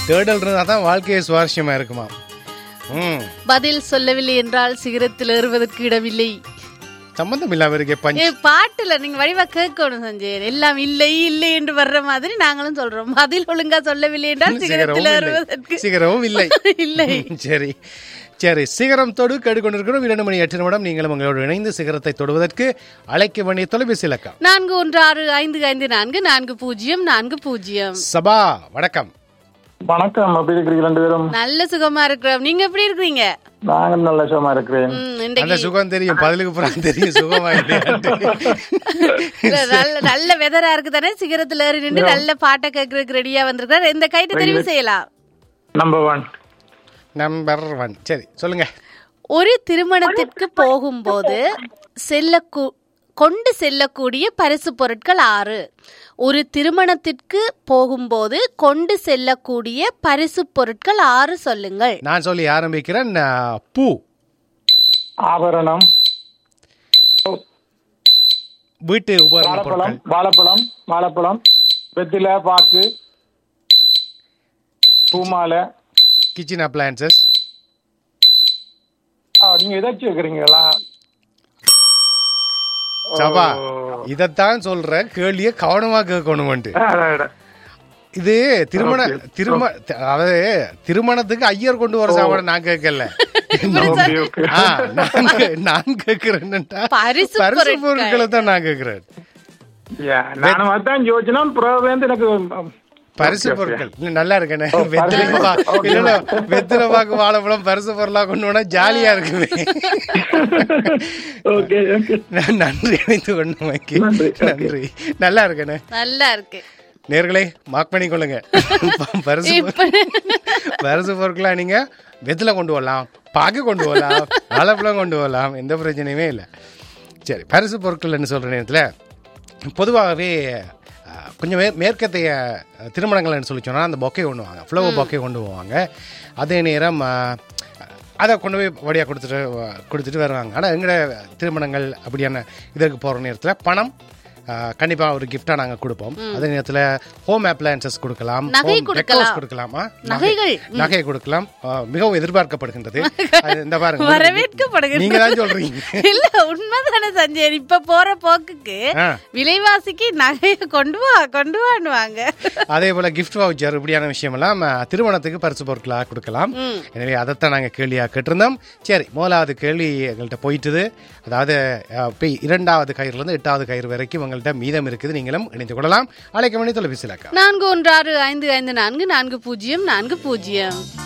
தேடல் இருந்தால் தான் வாழ்க்கையை சுவாரஸ்யமாக இருக்குமா ம் பதில் சொல்லவில்லை என்றால் சிகரத்தில் ஏறுவதற்கு இடமில்லை சம்பந்தம் இல்லாமல் இருக்கே பஞ்ச் ஏ பாட்டுல நீங்க வடிவா கேட்கணும் சஞ்சய் எல்லாம் இல்லை இல்லை என்று வர்ற மாதிரி நாங்களும் சொல்றோம் பதில் ஒழுங்கா சொல்லவில்லை என்றால் சிகரத்தில் சிகரமும் ஏறுவதற்கு இல்லை சிகரமும் இல்லை இல்லை சரி சரி சிகரம் தொடு கேட்டுக்கொண்டிருக்கிறோம் இரண்டு மணி எட்டு நிமிடம் நீங்களும் உங்களோடு இணைந்து சிகரத்தை தொடுவதற்கு அழைக்க வேண்டிய தொலைபேசி இலக்கம் நான்கு ஒன்று ஆறு ஐந்து ஐந்து நான்கு நான்கு பூஜ்ஜியம் நான்கு பூஜ்ஜியம் சபா வணக்கம் வணக்கம் எப்படி இருக்கிறீங்க ரெண்டு பேரும் நல்ல சுகமா இருக்கிறோம் நீங்க எப்படி இருக்கிறீங்க நாங்க நல்ல சுகமா இருக்கிறேன் ம், அந்த இன்றைக்கு சுகம் தெரியும் பதிலுக்கு புறம் தெரியும் சுகமா இல்லையான்ட்டு. இல்ல, நல்ல நல்ல வெதரா இருக்கு தானே சிகரத்துல ஏறி நின்று நல்ல பாட்டை கேட்கறதுக்கு ரெடியா வந்திருக்காரு இந்த கைட்டு தெரிவு செய்யலாம் நம்பர் ஒன் நம்பர் ஒன் சரி சொல்லுங்க ஒரு திருமணத்திற்கு போகும்போது செல்லக்கூ கொண்டு செல்லக்கூடிய பரிசு பொருட்கள் ஆறு ஒரு திருமணத்திற்கு போகும்போது கொண்டு செல்லக்கூடிய பரிசு பொருட்கள் ஆறு சொல்லுங்கள் நான் சொல்லி ஆரம்பிக்கிறேன் அஹ், பூ ஆபரணம் வீட்டு உபகரண வாழைப்பழம் பொருட்கள் வாழைப்பழம் வாழைப்பழம் வெத்தில பாக்கு பூமாலை கிச்சன் அப்ளையன்சஸ் ஆ, நீங்க ஏதாச்சும் இருக்கிறீங்களா சபா இதைத்தான் சொல்றேன் கேள்விய கவனமா கேட்கணும்ட்டு இது திருமண திருமண அதாவது திருமணத்துக்கு ஐயர் கொண்டு வர சாமான நான் கேட்கல ஆ, நான் கே- நான் கேட்கிறேன்னுட்டா பரிசு பரிசு பொருட்கள். பொருட்களை தான் நான் கேட்கிறேன் நான் அதான் யோசனா பிறகு வந்து எனக்கு பரிசு பொருட்கள் இல்ல, நல்லா இருக்கேனே வெத்திலை பா- இல்ல, இல்ல, வெத்திலை பாக்கு வாழைப்பழம் பரிசு பொருளா கொண்டு போனா ஜாலியா இருக்குமே ஓகே ஓகே ந- நன்றி இணைத்து கொண்டமைக்கு நன்றி, okay. நன்றி நல்லா இருக்கேனே நல்லா இருக்கு நேர்களே மார்க் பண்ணி கொள்ளுங்க பரிசு பொ- பரிசு பொருட்களா நீங்க வெத்தில கொண்டு வரலாம் பாக்கு கொண்டு வரலாம் வாழைப்பழம் கொண்டு வரலாம் எந்த பிரச்சனையுமே இல்லை சரி பரிசு பொருட்கள்னு சொல்ற நேரத்தில் பொதுவாகவே அஹ், கொஞ்சம் மே மேற்கத்தைய அஹ், திருமணங்கள்னு சொல்லி சொன்னால் அந்த பொக்கே கொண்டு வாங்க ஃப்ளவர் பொக்கே கொண்டு போவாங்க அதே நேரம் அஹ், அதை கொண்டு போய் வழியாக கொடுத்துட்டு வ- கொடுத்துட்டு வருவாங்க ஆனால் எங்களோட திருமணங்கள் அப்படியான இதற்கு போகிற நேரத்தில் பணம் கண்டிப்பாக ஒரு கிஃப்டாக நாங்கள் கொடுப்போம் அதே நேரத்தில் ஹோம் அப்ளையன்சஸ் கொடுக்கலாம் நகை home கொடுக்கலாம். decors கொடுக்கலாமா நகைகள். நகை கொடுக்கலாம் அஹ், மிகவும் எதிர்பார்க்கப்படுகின்றது அது இந்த பாருங்க வரவேற்கப்படுகிறது நீங்க தான் சொல்றீங்க இல்ல உண்மைதானே சஞ்சய் இப்ப போற போக்குக்கு ஆ. விலைவாசிக்கு நகைய கொண்டு வா கொண்டு வாண்டுவாங்க அதே போல கிஃப்ட் வவுச்சர் இப்படியான விஷயமெல்லாம் அஹ், திருமணத்துக்கு பரிசு பொருட்களாக கொடுக்கலாம் எனவே அதைத்தான் நாங்கள் கேள்வியாக கேட்டிருந்தோம் சரி முதலாவது கேள்வி எங்கள்கிட்ட போயிட்டுது அதாவது அஹ், இப்ப இரண்டாவது கயிறுலேருந்து எட்டாவது கயிறு வரைக்கும் உங்கள்கிட்ட மீதம் இருக்குது நீங்களும் இணைந்து கொள்ளலாம் அழைக்க வேண்டிய தொலைபேசி இலக்கம் நான்கு ஒன்று ஆறு ஐந்து ஐந்து நான்கு நான்கு பூஜ்ஜியம் நான்கு பூஜ்ஜியம்